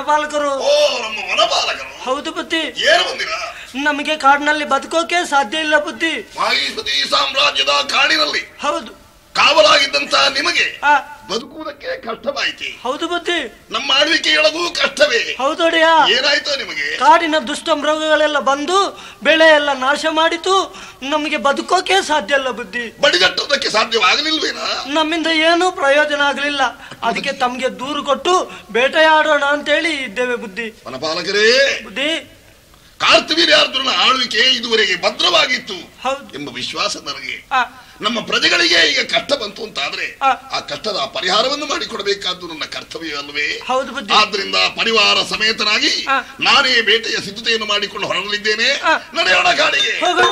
ವನಪಾಲಕರು ಓ ನಮ್ಮ ವನಪಾಲಕರು ಹೌದು ಬುದ್ಧಿ ಏನು ಬಂದಿರ ನಮಗೆ ಕಾಡಿನಲ್ಲಿ ಬದುಕೋಕೆ ಸಾಧ್ಯ ಇಲ್ಲ ಬುದ್ಧಿ ಮಾಹಿಪತಿ ಸಾಮ್ರಾಜ್ಯದ ಕಾಡಿನಲ್ಲಿ ಹೌದು ಕಾವಲಾಗಿದ್ದಂತ ನಿಮಗೆ ಆ, ಬದುಕುವುದಕ್ಕೆ ಕಷ್ಟವಾಯಿತಿ ಹೌದು ಬುದ್ಧಿ ನಮ್ಮ ಆಳ್ವಿಕೆಯೊಳಗೂ ಕಷ್ಟವೇ ಹೌದೊಡೆಯ ಏನಾಯ್ತು ನಿಮಗೆ ಕಾಡಿನ ದುಷ್ಟ ಮೃಗಗಳೆಲ್ಲ ಬಂದು ಬೆಳೆ ಎಲ್ಲ ನಾಶ ಮಾಡಿತು ನಮಗೆ ಬದುಕೋಕೆ ಸಾಧ್ಯ ಇಲ್ಲ ಬುದ್ಧಿ ಬಡಿಗಟ್ಟುವುದಕ್ಕೆ ಸಾಧ್ಯವಾಗಲಿಲ್ವೇನಾ ನಮ್ಮಿಂದ ಏನೂ ಪ್ರಯೋಜನ ಆಗಲಿಲ್ಲ ಅದಕ್ಕೆ ತಮ್ಗೆ ದೂರು ಕೊಟ್ಟು ಬೇಟೆಯಾಡೋಣ ಅಂತೇಳಿ ಇದ್ದೇವೆ ಬುದ್ಧಿ ವನಪಾಲಕರೇ ಬುದ್ಧಿ ಕಾರ್ತವೀರ್ಯಾರ್ಜುನ ಆಳ್ವಿಕೆ ಇದುವರೆಗೆ ಭದ್ರವಾಗಿತ್ತು ಹೌದು ಎಂಬ ವಿಶ್ವಾಸ ನನಗೆ ಆ, ನಮ್ಮ ಪ್ರಜೆಗಳಿಗೆ ಈಗ ಕಷ್ಟ ಬಂತು ಅಂತಾದ್ರೆ ಆ. ಆ ಕಷ್ಟದ ಪರಿಹಾರವನ್ನು ಮಾಡಿಕೊಡಬೇಕಾದ್ದು ನನ್ನ ಕರ್ತವ್ಯವಲ್ಲವೇ ಹೌದು ಬುದ್ಧಿ ಆದ್ರಿಂದ ಪರಿವಾರ ಸಮೇತನಾಗಿ ಆ. ನಾನೇ ಬೇಟೆಯ ಸಿದ್ಧತೆಯನ್ನು ಮಾಡಿಕೊಂಡು ಹೊರಡಲಿದ್ದೇನೆ ಆ. ನಡೆಯೋಣ ಕಾಡಿಗೆ ಹೋಗೋಣ